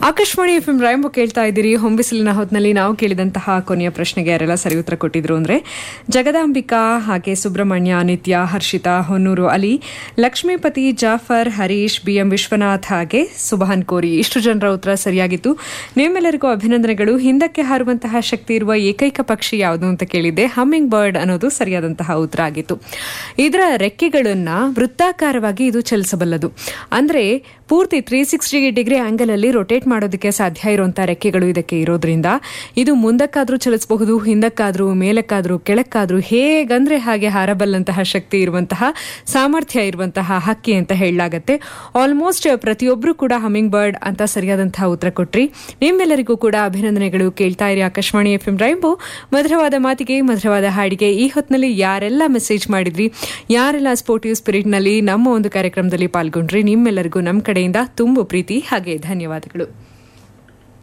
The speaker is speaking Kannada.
ಆಕಾಶವಾಣಿ ಎಫ್ ಎಂ ರಾಯಂಬ ಕೇಳ್ತಾ ಇದ್ದೀರಿ ಹೊಂಬಿಸಿಲಿನ ಹೊತ್ನಲ್ಲಿ ನಾವು ಕೇಳಿದಂತಹ ಕೊನೆಯ ಪ್ರಶ್ನೆಗೆ ಯಾರೆಲ್ಲ ಸರಿ ಉತ್ತರ ಕೊಟ್ಟಿದ್ರು ಅಂದ್ರೆ ಜಗದಾಂಬಿಕಾ ಹಾಗೆ ಸುಬ್ರಹ್ಮಣ್ಯ ನಿತ್ಯ ಹರ್ಷಿತಾ ಹೊನ್ನೂರು ಅಲಿ ಲಕ್ಷ್ಮೀಪತಿ ಜಾಫರ್ ಹರೀಶ್ ಬಿಎಂ ವಿಶ್ವನಾಥ್ ಹಾಗೆ ಸುಬಹಾನ್ ಕೋರಿ ಇಷ್ಟು ಜನರ ಉತ್ತರ ಸರಿಯಾಗಿತ್ತು ನಿಮ್ಮೆಲ್ಲರಿಗೂ ಅಭಿನಂದನೆಗಳು ಹಿಂದಕ್ಕೆ ಹಾರುವಂತಹ ಶಕ್ತಿ ಇರುವ ಏಕೈಕ ಪಕ್ಷಿ ಯಾವುದು ಅಂತ ಕೇಳಿದ್ದೆ ಹಮ್ಮಿಂಗ್ ಬರ್ಡ್ ಅನ್ನೋದು ಸರಿಯಾದಂತಹ ಉತ್ತರ ಆಗಿತ್ತು ಇದರ ರೆಕ್ಕೆಗಳನ್ನ ವೃತ್ತಾಕಾರವಾಗಿ ಇದು ಚಲಿಸಬಲ್ಲದು ಅಂದ್ರೆ ಪೂರ್ತಿ ತ್ರೀ ಸಿಕ್ಸ್ಟಿ ಡಿಗ್ರಿ ಆಂಗಲ್ ಅಲ್ಲಿ ರೊಟೇಟ್ ಮಾಡೋದಕ್ಕೆ ಸಾಧ್ಯ ಇರುವಂತಹ ರೆಕ್ಕೆಗಳು ಇದಕ್ಕೆ ಇರೋದ್ರಿಂದ ಇದು ಮುಂದಕ್ಕಾದ್ರೂ ಚಲಿಸಬಹುದು ಹಿಂದಕ್ಕಾದ್ರೂ ಮೇಲಕ್ಕಾದ್ರೂ ಕೆಳಕ್ಕಾದ್ರೂ ಹೇಗಂದ್ರೆ ಹಾಗೆ ಹಾರಬಲ್ಲಂತಹ ಶಕ್ತಿ ಇರುವಂತಹ ಸಾಮರ್ಥ್ಯ ಇರುವಂತಹ ಹಕ್ಕಿ ಅಂತ ಹೇಳಲಾಗತ್ತೆ ಆಲ್ಮೋಸ್ಟ್ ಪ್ರತಿಯೊಬ್ಬರು ಕೂಡ ಹಮ್ಮಿಂಗ್ ಬರ್ಡ್ ಅಂತ ಸರಿಯಾದಂತಹ ಉತ್ತರ ಕೊಟ್ರಿ ನಿಮ್ಮೆಲ್ಲರಿಗೂ ಕೂಡ ಅಭಿನಂದನೆಗಳು ಕೇಳ್ತಾ ಇರಿ ಆಕಾಶವಾಣಿ ಎಫ್ ಎಂ ರೈಂಬೋ ಮಧುರವಾದ ಮಾತಿಗೆ ಮಧುರವಾದ ಹಾಡಿಗೆ ಈ ಹೊತ್ತಿನಲ್ಲಿ ಯಾರೆಲ್ಲ ಮೆಸೇಜ್ ಮಾಡಿದ್ರಿ ಯಾರೆಲ್ಲ ಸ್ಪೋರ್ಟಿವ್ ಸ್ಪಿರಿಟ್ನಲ್ಲಿ ನಮ್ಮ ಒಂದು ಕಾರ್ಯಕ್ರಮದಲ್ಲಿ ಪಾಲ್ಗೊಂಡ್ರಿ ನಿಮ್ಮೆಲ್ಲರಿಗೂ ನಮ್ಮ ಕಡೆಯಿಂದ ತುಂಬು ಪ್ರೀತಿ ಹಾಗೆ ಧನ್ಯವಾದಗಳು